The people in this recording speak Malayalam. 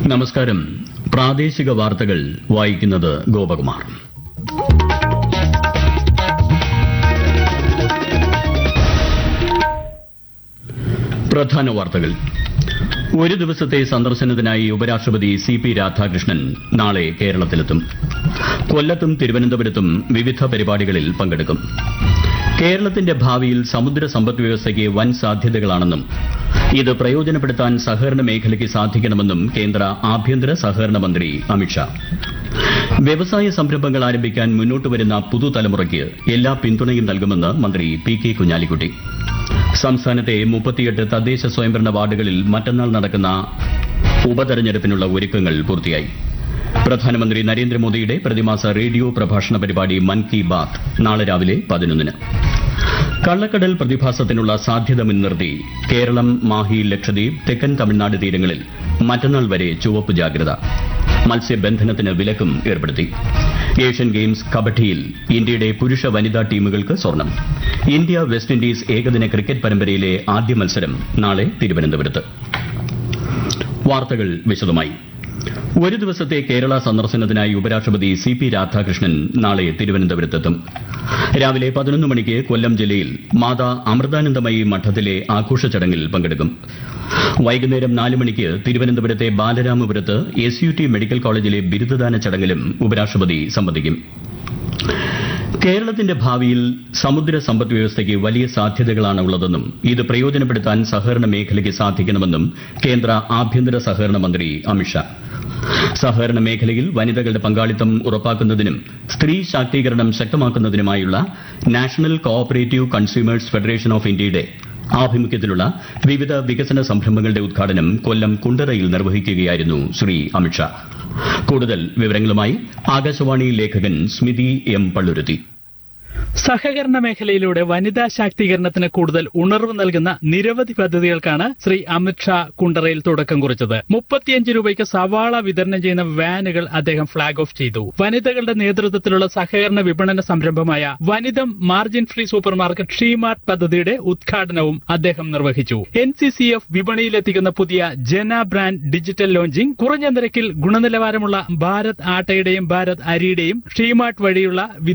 നമസ്കാരം പ്രാദേശിക വാർത്തകൾ വായിക്കുന്നത് ഗോപകുമാർ പ്രധാന വാർത്തകൾ ഒരു ദിവസത്തെ സന്ദർശനത്തിനായി ഉപരാഷ്ട്രപതി സി പി രാധാകൃഷ്ണൻ നാളെ കേരളത്തിലെത്തും കൊല്ലത്തും തിരുവനന്തപുരത്തും വിവിധ പരിപാടികളിൽ പങ്കെടുക്കും കേരളത്തിന്റെ ഭാവിയിൽ സമുദ്ര സമ്പദ് വ്യവസ്ഥയ്ക്ക് വൻ സാധ്യതകളാണെന്നും ഇത് പ്രയോജനപ്പെടുത്താൻ സഹകരണ മേഖലയ്ക്ക് സാധിക്കണമെന്നും കേന്ദ്ര ആഭ്യന്തര സഹകരണ മന്ത്രി അമിത്ഷാ വ്യവസായ സംരംഭങ്ങൾ ആരംഭിക്കാൻ മുന്നോട്ട് വരുന്ന പുതുതലമുറയ്ക്ക് എല്ലാ പിന്തുണയും നൽകുമെന്ന് മന്ത്രി പി കെ കുഞ്ഞാലിക്കുട്ടി സംസ്ഥാനത്തെ മുപ്പത്തിയെട്ട് തദ്ദേശ സ്വയംഭരണ വാർഡുകളിൽ മറ്റന്നാൾ നടക്കുന്ന ഉപതെരഞ്ഞെടുപ്പിനുള്ള ഒരുക്കങ്ങൾ പൂർത്തിയായി പ്രധാനമന്ത്രി നരേന്ദ്രമോദിയുടെ പ്രതിമാസ റേഡിയോ പ്രഭാഷണ പരിപാടി മൻ കി ബാത്ത് നാളെ രാവിലെ പതിനൊന്നിന് കള്ളക്കടൽ പ്രതിഭാസത്തിനുള്ള സാധ്യത മുൻനിർത്തി കേരളം മാഹി ലക്ഷദ്വീപ് തെക്കൻ തമിഴ്നാട് തീരങ്ങളിൽ മറ്റന്നാൾ വരെ ചുവപ്പ് ജാഗ്രത മത്സ്യബന്ധനത്തിന് വിലക്കും ഏർപ്പെടുത്തി ഏഷ്യൻ ഗെയിംസ് കബഡിയിൽ ഇന്ത്യയുടെ പുരുഷ വനിതാ ടീമുകൾക്ക് സ്വർണം ഇന്ത്യ വെസ്റ്റ് ഇൻഡീസ് ഏകദിന ക്രിക്കറ്റ് പരമ്പരയിലെ ആദ്യ മത്സരം നാളെ തിരുവനന്തപുരത്ത് വാർത്തകൾ വിശദമായി ഒരു ദിവസത്തെ കേരള സന്ദർശനത്തിനായി ഉപരാഷ്ട്രപതി സി പി രാധാകൃഷ്ണൻ നാളെ തിരുവനന്തപുരത്തെത്തും രാവിലെ പതിനൊന്ന് മണിക്ക് കൊല്ലം ജില്ലയിൽ മാതാ അമൃതാനന്ദമയി മഠത്തിലെ ആഘോഷ ചടങ്ങിൽ പങ്കെടുക്കും വൈകുന്നേരം നാല് മണിക്ക് തിരുവനന്തപുരത്തെ ബാലരാമപുരത്ത് എസ് യു ടി മെഡിക്കൽ കോളേജിലെ ബിരുദദാന ചടങ്ങിലും ഉപരാഷ്ട്രപതി സംബന്ധിക്കും കേരളത്തിന്റെ ഭാവിയിൽ സമുദ്ര സമ്പദ് വ്യവസ്ഥയ്ക്ക് വലിയ സാധ്യതകളാണ് ഉള്ളതെന്നും ഇത് പ്രയോജനപ്പെടുത്താൻ സഹകരണ മേഖലയ്ക്ക് സാധിക്കണമെന്നും കേന്ദ്ര ആഭ്യന്തര സഹകരണ മന്ത്രി അമിത്ഷാ സഹകരണ മേഖലയിൽ വനിതകളുടെ പങ്കാളിത്തം ഉറപ്പാക്കുന്നതിനും സ്ത്രീ ശാക്തീകരണം ശക്തമാക്കുന്നതിനുമായുള്ള national co operative consumers federation of ഇന്ത്യയുടെ ആഭിമുഖ്യത്തിലുള്ള വിവിധ വികസന സംരംഭങ്ങളുടെ ഉദ്ഘാടനം കൊല്ലം കുണ്ടറയിൽ നിർവഹിക്കുകയായിരുന്നു ശ്രീ അമിത്ഷാ കൂടുതൽ വിവരങ്ങളുമായി ആകാശവാണി ലേഖകൻ സ്മിതി എം പള്ളുരുത്തി സഹകരണ മേഖലയിലൂടെ വനിതാ ശാക്തീകരണത്തിന് കൂടുതൽ ഉണർവ് നൽകുന്ന നിരവധി പദ്ധതികൾക്കാണ് ശ്രീ അമിത്ഷാ കുണ്ടറയിൽ തുടക്കം കുറിച്ചത് മുപ്പത്തിയഞ്ച് രൂപയ്ക്ക് സവാള വിതരണം ചെയ്യുന്ന വാനുകൾ അദ്ദേഹം ഫ്ളാഗ് ഓഫ് ചെയ്തു വനിതകളുടെ നേതൃത്വത്തിലുള്ള സഹകരണ വിപണന സംരംഭമായ വനിതം margin free supermarket she mart പദ്ധതിയുടെ ഉദ്ഘാടനവും അദ്ദേഹം നിർവഹിച്ചു എൻ സി സി എഫ് വിപണിയിലെത്തിക്കുന്ന പുതിയ ജന ബ്രാൻഡ് ഡിജിറ്റൽ ലോഞ്ചിംഗ് കുറഞ്ഞ നിരക്കിൽ ഗുണനിലവാരമുള്ള ഭാരത് ആട്ടയുടെയും ഭാരത് അരിയുടെയും ഷീമാർട്ട് വഴിയുള്ള